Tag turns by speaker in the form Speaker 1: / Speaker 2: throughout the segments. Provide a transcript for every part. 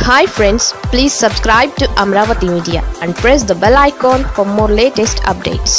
Speaker 1: hi friends please subscribe to Amaravati media and press the bell icon for more latest updates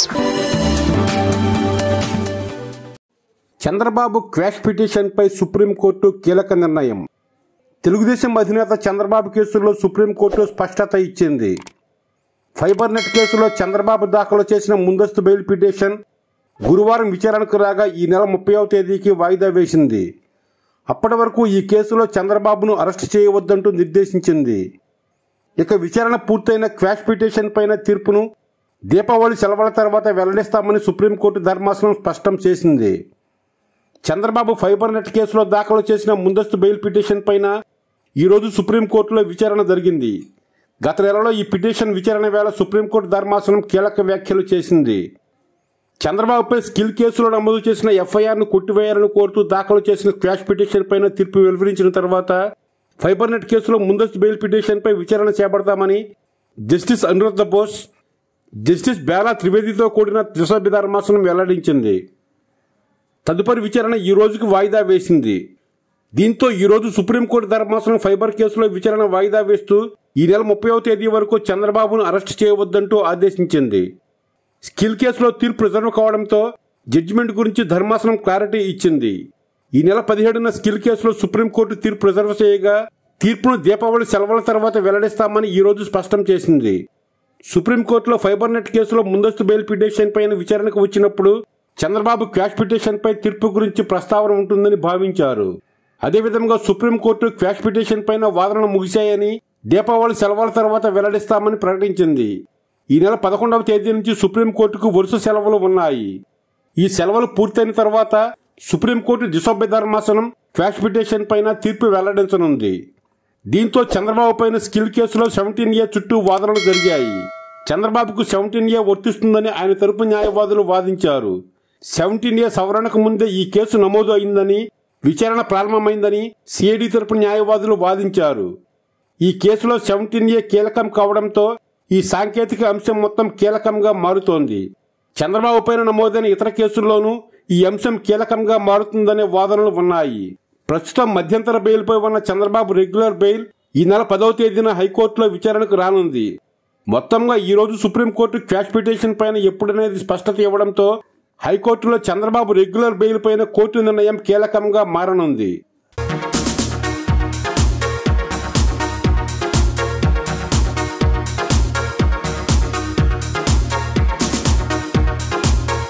Speaker 2: Chandrababu quash పిటిషన్పై supreme court కీలక నిర్ణయం తెలుగుదేశం అధినేత చంద్రబాబు కేసులో supreme court స్పష్టత ఇచ్చింది ఫైబర్ నెట్ కేసులో చంద్రబాబు దాఖలు చేసిన ముందస్తు బెయిల్ పిటిషన్ గురువారం విచారణకు రాగా ఈ నెల ముప్పైవ తేదీకి వాయిదా వేసింది అప్పటి వరకు ఈ కేసులో చంద్రబాబును అరెస్ట్ చేయవద్దంటూ నిర్దేశించింది ఇక విచారణ పూర్తయిన క్వాష్ పిటిషన్ పైన తీర్పును దీపావళి సెలవుల తర్వాత వెల్లడిస్తామని సుప్రీంకోర్టు ధర్మాసనం స్పష్టం చేసింది చంద్రబాబు ఫైబర్ నెట్ కేసులో దాఖలు చేసిన ముందస్తు బెయిల్ పిటిషన్ పైన ఈరోజు సుప్రీంకోర్టులో విచారణ జరిగింది గత నెలలో ఈ పిటిషన్ విచారణ వేళ సుప్రీంకోర్టు ధర్మాసనం కీలక వ్యాఖ్యలు చేసింది చంద్రబాబుపై స్కిల్ కేసులో నమోదు చేసిన ఎఫ్ఐఆర్ను కొట్టివేయాలని కోరుతూ దాఖలు చేసిన క్వాష్ పిటిషన్ పైన తీర్పు వెలువరించిన తర్వాత ఫైబర్ నెట్ కేసులో ముందస్తు బెయిల్ పిటిషన్పై విచారణ చేపడతామని జస్టిస్ అనురుద్ధ బోస్ జస్టిస్ బేలా త్రివేదితో కూడిన త్రిసభ్య ధర్మాసనం వెల్లడించింది తదుపరి విచారణ ఈ రోజుకి వాయిదా వేసింది దీంతో ఈ రోజు సుప్రీంకోర్టు ధర్మాసనం ఫైబర్ కేసులో విచారణ వాయిదా వేస్తూ ఈ నెల ముప్పైవ తేదీ వరకు చంద్రబాబును అరెస్ట్ చేయవద్దంటూ ఆదేశించింది స్కిల్ కేసులో తీర్పు రిజర్వ్ కావడంతో జడ్జిమెంట్ గురించి ధర్మాసనం క్లారిటీ ఇచ్చింది ఈ నెల పదిహేడున స్కిల్ కేసులో సుప్రీంకోర్టు తీర్పు రిజర్వ్ చేయగా తీర్పును దీపావళి సెలవుల తర్వాత వెల్లడిస్తామని ఈ రోజు స్పష్టం చేసింది సుప్రీంకోర్టులో ఫైబర్ నెట్ కేసులో ముందస్తు బెయిల్ పిటిషన్ పైన విచారణకు వచ్చినప్పుడు చంద్రబాబు క్వాష్ పిటిషన్ పై తీర్పు గురించి ప్రస్తావన ఉంటుందని భావించారు అదేవిధంగా సుప్రీంకోర్టు క్వాష్ పిటిషన్ పైన వాదనలు ముగిశాయని దీపావళి సెలవుల తర్వాత వెల్లడిస్తామని ప్రకటించింది ఈ నెల పదకొండవ తేదీ నుంచి సుప్రీంకోర్టుకు వరుస సెలవులు ఉన్నాయి ఈ సెలవులు పూర్తయిన తర్వాత సుప్రీంకోర్టు దిశభ్య ధర్మాసనం క్వాష్ పిటిషన్ పైన తీర్పు వెల్లడించనుంది దీంతో చంద్రబాబు పైన స్కిల్ కేసులో సెవెంటీన్ ఏ చుట్టూ వాదనలు జరిగాయి చంద్రబాబుకు సెవెంటీన్ ఏ వర్తిస్తుందని ఆయన తరపు న్యాయవాదులు వాదించారు సెవెంటీన్ ఏ సవరణకు ముందే ఈ కేసు నమోదు అయిందని విచారణ ప్రారంభమైందని సిఐడి తరపు న్యాయవాదులు వాదించారు ఈ కేసులో సెవెంటీన్ ఏ కీలకం కావడంతో ఈ సాంకేతిక అంశం మొత్తం కీలకంగా మారుతోంది చంద్రబాబు పైన నమోదైన ఇతర కేసుల్లోనూ ఈ అంశం కీలకంగా మారుతుందనే వాదనలు ఉన్నాయి ప్రస్తుతం మధ్యంతర బెయిల్పై ఉన్న చంద్రబాబు రెగ్యులర్ బెయిల్ ఈ నెల పదవ తేదీన హైకోర్టులో విచారణకు రానుంది మొత్తంగా ఈ రోజు సుప్రీంకోర్టు క్యాష్ పిటిషన్ పైన ఎప్పుడనేది స్పష్టత ఇవ్వడంతో హైకోర్టులో చంద్రబాబు రెగ్యులర్ బెయిల్ పైన కోర్టు నిర్ణయం కీలకంగా మారనుంది